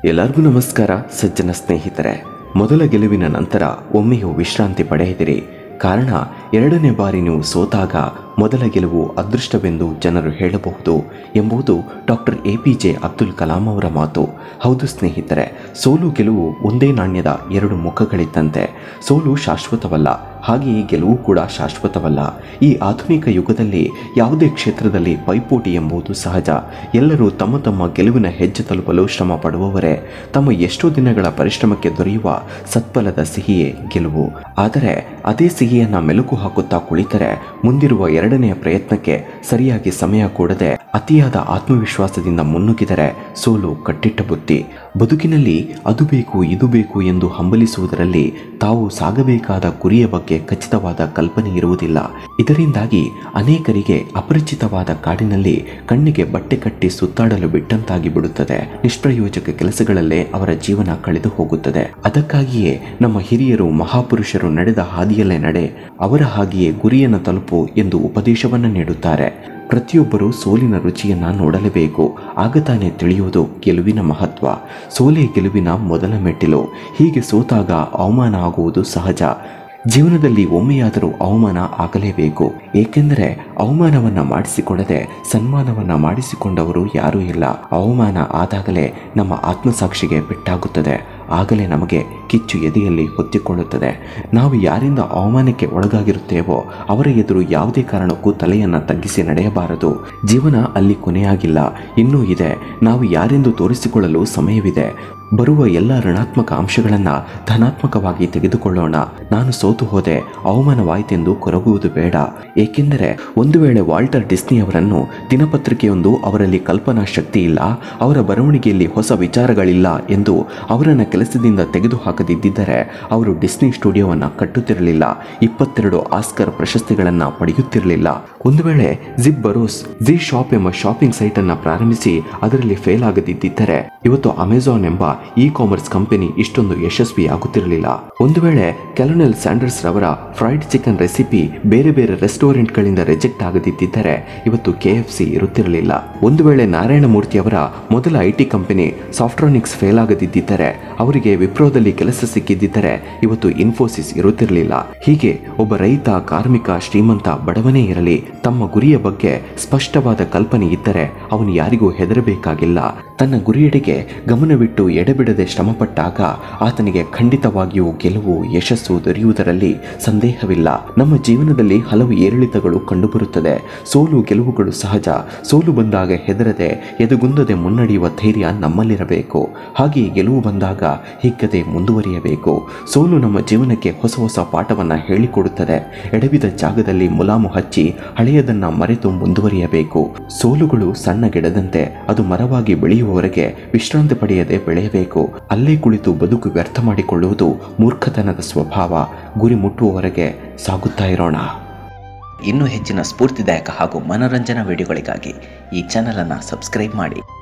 ಎಲ್ಲರಿಗೂ ನಮಸ್ಕಾರ ಸಜ್ಜನ ಸ್ನೇಹಿತರೆ ಮೊದಲ ಗೆಲುವಿನ ನಂತರ ಒಮ್ಮೆಯೂ ವಿಶ್ರಾಂತಿ ಪಡೆಯದಿರಿ ಕಾರಣ ಎರಡನೇ ಬಾರಿ ನೀವು ಸೋತಾಗ ಮೊದಲ ಗೆಲುವು ಅದೃಷ್ಟವೆಂದು ಜನರು ಹೇಳಬಹುದು ಎಂಬುದು doctor A P J Abdul Kalam ಅವರ ಮಾತು ಹೌದು ಸ್ನೇಹಿತರೆ ಸೋಲು ಗೆಲುವು ಒಂದೇ ನಾಣ್ಯದ ಎರಡು ಮುಖಗಳಿದ್ದಂತೆ ಸೋಲು ಶಾಶ್ವತವಲ್ಲ ಹಾಗೆಯೇ ಗೆಲುವು ಕೂಡ ಶಾಶ್ವತವಲ್ಲ ಈ ಆಧುನಿಕ ಯುಗದಲ್ಲಿ ಯಾವುದೇ ಕ್ಷೇತ್ರದಲ್ಲಿ ಪೈಪೋಟಿ ಎಂಬುದು ಸಹಜ ಎಲ್ಲರೂ ತಮ್ಮ ತಮ್ಮ ಗೆಲುವಿನ ಹೆಜ್ಜೆ ತಲುಪಲು ಶ್ರಮ ಪಡುವವರೇ ತಮ್ಮ ಎಷ್ಟೋ ದಿನಗಳ ಪರಿಶ್ರಮಕ್ಕೆ ದೊರೆಯುವ ಸತ್ಫಲದ ಸಿಹಿಯೇ ಗೆಲುವು ಆದರೆ ಅದೇ ಸಿಹಿಯನ್ನ ಮೆಲುಕು ಹಾಕುತ್ತಾ ಕುಳಿತರೆ ಮುಂದಿರುವ ಎರಡನೆಯ ಪ್ರಯತ್ನಕ್ಕೆ ಸರಿಯಾಗಿ ಸಮಯ ಕೊಡದೆ ಅತಿಯಾದ ಆತ್ಮವಿಶ್ವಾಸದಿಂದ ಮುನ್ನುಗ್ಗಿದರೆ ಸೋಲು ಕಟ್ಟಿಟ್ಟ ಬುತ್ತಿ ಬದುಕಿನಲ್ಲಿ ಅದು ಬೇಕು ಇದು ಬೇಕು ಎಂದು ಹಂಬಲಿಸುವುದರಲ್ಲಿ ತಾವು ಸಾಗಬೇಕಾದ ಗುರಿಯ ಬಗ್ಗೆ ಖಚಿತವಾದ ಕಲ್ಪನೆ ಇರುವುದಿಲ್ಲ ಇದರಿಂದಾಗಿ ಅನೇಕರಿಗೆ ಅಪರಿಚಿತವಾದ ಕಾಡಿನಲ್ಲಿ ಕಣ್ಣಿಗೆ ಬಟ್ಟೆ ಕಟ್ಟಿ ಸುತ್ತಾಡಲು ಬಿಟ್ಟಂತಾಗಿ ಬಿಡುತ್ತದೆ ನಿಷ್ಪ್ರಯೋಜಕ ಕೆಲಸಗಳಲ್ಲೇ ಅವರ ಜೀವನ ಕಳೆದು ಹೋಗುತ್ತದೆ ಅದಕ್ಕಾಗಿಯೇ ನಮ್ಮ ಹಿರಿಯರು ಮಹಾಪುರುಷರು ನಡೆದ ಹಾದಿಯಲ್ಲೇ ನಡೆ ಅವರ ಹಾಗೆಯೇ ಗುರಿಯನ್ನು ತಲುಪು ಎಂದು ಉಪದೇಶವನ್ನು ನೀಡುತ್ತಾರೆ ಪ್ರತಿಯೊಬ್ಬರೂ ಸೋಲಿನ ರುಚಿಯನ್ನ ನೋಡಲೇಬೇಕು ಆಗ ತಾನೇ ತಿಳಿಯುವುದು ಗೆಲುವಿನ ಮಹತ್ವ ಸೋಲೆ ಗೆಲುವಿನ ಮೊದಲ ಮೆಟ್ಟಿಲು ಹೀಗೆ ಸೋತಾಗ ಅವಮಾನ ಆಗುವುದು ಸಹಜ ಜೀವನದಲ್ಲಿ ಒಮ್ಮೆಯಾದರೂ ಅವಮಾನ ಆಗಲೇಬೇಕು ಏಕೆಂದರೆ ಅವಮಾನವನ್ನ ಮಾಡಿಸಿಕೊಳ್ಳದೆ ಸನ್ಮಾನವನ್ನ ಮಾಡಿಸಿಕೊಂಡವರು ಯಾರೂ ಇಲ್ಲ ಅವಮಾನ ಆದಾಗಲೇ ನಮ್ಮ ಆತ್ಮಸಾಕ್ಷಿಗೆ ಪೆಟ್ಟಾಗುತ್ತದೆ ಆಗಲೇ ನಮಗೆ ಕಿಚ್ಚು ಎದೆಯಲ್ಲಿ ಹೊತ್ತಿಕೊಳ್ಳುತ್ತದೆ ನಾವು ಯಾರಿಂದ ಅವಮಾನಕ್ಕೆ ಒಳಗಾಗಿರುತ್ತೇವೋ ಅವರ ಎದುರು ಯಾವುದೇ ಕಾರಣಕ್ಕೂ ತಲೆಯನ್ನು ತಗ್ಗಿಸಿ ನಡೆಯಬಾರದು ಜೀವನ ಅಲ್ಲಿ ಕೊನೆಯಾಗಿಲ್ಲ ಇನ್ನೂ ಇದೆ ನಾವು ಯಾರೆಂದು ತೋರಿಸಿಕೊಳ್ಳಲು ಸಮಯವಿದೆ ಬರುವ ಎಲ್ಲ ಋಣಾತ್ಮಕ ಅಂಶಗಳನ್ನು ಧನಾತ್ಮಕವಾಗಿ ತೆಗೆದುಕೊಳ್ಳೋಣ ನಾನು ಸೋತು ಹೋದೆ ಅವಮಾನವಾಯಿತೆಂದು ಕೊರಗುವುದು ಬೇಡ ಏಕೆಂದರೆ ಒಂದು ವೇಳೆ ವಾಲ್ಟರ್ ಡಿಸ್ನಿ ಅವರನ್ನು ದಿನಪತ್ರಿಕೆಯೊಂದು ಅವರಲ್ಲಿ ಕಲ್ಪನಾ ಶಕ್ತಿ ಇಲ್ಲ ಅವರ ಬರವಣಿಗೆಯಲ್ಲಿ ಹೊಸ ವಿಚಾರಗಳಿಲ್ಲ ಎಂದು ಅವರನ್ನು ಕೆಲಸದಿಂದ ತೆಗೆದುಹಾಕದಿದ್ದರೆ ಅವರು ಡಿಸ್ನಿ ಸ್ಟುಡಿಯೋವನ್ನು ಕಟ್ಟುತ್ತಿರಲಿಲ್ಲ ಇಪ್ಪತ್ತೆರಡು ಆಸ್ಕರ್ ಪ್ರಶಸ್ತಿಗಳನ್ನು ಪಡೆಯುತ್ತಿರಲಿಲ್ಲ ಒಂದು ವೇಳೆ ಜಿಪ್ ಬರೋಸ್ ಜಿ ಶಾಪ್ ಎಂಬ ಶಾಪಿಂಗ್ ಸೈಟ್ ಅನ್ನ ಪ್ರಾರಂಭಿಸಿ ಅದರಲ್ಲಿ ಫೇಲ್ ಆಗದಿದ್ದರೆ ಇವತ್ತು ಅಮೆಜಾನ್ ಎಂಬ ಇ ಕಾಮರ್ಸ್ ಕಂಪನಿ ಇಷ್ಟೊಂದು ಯಶಸ್ವಿಯಾಗುತ್ತಿರಲಿಲ್ಲ ಒಂದು ವೇಳೆ ಕೆಲೊನೆಲ್ ಸ್ಯಾಂಡರ್ಸ್ ರವರ ಫ್ರೈಡ್ ಚಿಕನ್ ರೆಸಿಪಿ ಬೇರೆ ಬೇರೆ ರೆಸ್ಟೋರೆಂಟ್ಗಳಿಂದ ರಿಜೆಕ್ಟ್ ಆಗದಿದ್ದರೆ ಇವತ್ತು ಕೆ ಎಫ್ ಸಿ ಇರುತ್ತಿರಲಿಲ್ಲ ಒಂದು ವೇಳೆ ನಾರಾಯಣಮೂರ್ತಿ ಅವರ ಮೊದಲ I T company Softronics fail ಆಗದಿದ್ದರೆ ಅವರಿಗೆ ವಿಪ್ರೋದಲ್ಲಿ ಕೆಲಸ ಸಿಕ್ಕಿದ್ದರೆ ಇವತ್ತು ಇನ್ಫೋಸಿಸ್ ಇರುತ್ತಿರಲಿಲ್ಲ ಹೀಗೆ ಒಬ್ಬ ರೈತ ಕಾರ್ಮಿಕ ಶ್ರೀಮಂತ ಬಡವನೇ ಇರಲಿ ತಮ್ಮ ಗುರಿಯ ಬಗ್ಗೆ ಸ್ಪಷ್ಟವಾದ ಕಲ್ಪನೆ ಇದ್ದರೆ ಅವನು ಯಾರಿಗೂ ಹೆದರಬೇಕಾಗಿಲ್ಲ ತನ್ನ ಗುರಿಯೆಡೆಗೆ ಗಮನವಿಟ್ಟು ಎಡೆಬಿಡದೆ ಶ್ರಮಪಟ್ಟಾಗ ಆತನಿಗೆ ಖಂಡಿತವಾಗಿಯೂ ಗೆಲುವು ಯಶಸ್ಸು ದೊರೆಯುವುದರಲ್ಲಿ ಸಂದೇಹವಿಲ್ಲ ನಮ್ಮ ಜೀವನದಲ್ಲಿ ಹಲವು ಏರಿಳಿತಗಳು ಕಂಡುಬರುತ್ತದೆ ಸೋಲು ಗೆಲುವುಗಳು ಸಹಜ ಸೋಲು ಬಂದಾಗ ಹೆದರದೆ ಎದುಗುಂದದೆ ಮುನ್ನಡೆಯುವ ಧೈರ್ಯ ನಮ್ಮಲ್ಲಿರಬೇಕು ಹಾಗೆಯೇ ಗೆಲುವು ಬಂದಾಗ ಹಿಗ್ಗದೆ ಮುಂದುವರಿಯಬೇಕು ಸೋಲು ನಮ್ಮ ಜೀವನಕ್ಕೆ ಹೊಸ ಹೊಸ ಪಾಠವನ್ನು ಹೇಳಿಕೊಡುತ್ತದೆ ಎಡವಿದ ಜಾಗದಲ್ಲಿ ಮುಲಾಮು ಹಚ್ಚಿ ಹಳೆಯದನ್ನ ಮರೆತು ಮುಂದುವರಿಯಬೇಕು ಸೋಲುಗಳು ಸಣ್ಣ ಗಿಡದಂತೆ ಅದು ಮರವಾಗಿ ಬೆಳೆಯುವವರೆಗೆ ವಿಶ್ರಾಂತಿ ಪಡೆಯದೆ ಬೆಳೆಯಬೇಕು ಅಲ್ಲೇ ಕುಳಿತು ಬದುಕು ವ್ಯರ್ಥ ಮಾಡಿಕೊಳ್ಳುವುದು ಮೂರ್ಖತನದ ಸ್ವಭಾವ ಗುರಿ ಮುಟ್ಟುವವರೆಗೆ ಸಾಗುತ್ತಾ ಇರೋಣ ಇನ್ನೂ ಹೆಚ್ಚಿನ ಸ್ಫೂರ್ತಿದಾಯಕ ಹಾಗೂ ಮನೋರಂಜನಾ ವಿಡಿಯೋಗಳಿಗಾಗಿ ಈ ಚಾನಲನ್ನು ಸಬ್ಸ್ಕ್ರೈಬ್ ಮಾಡಿ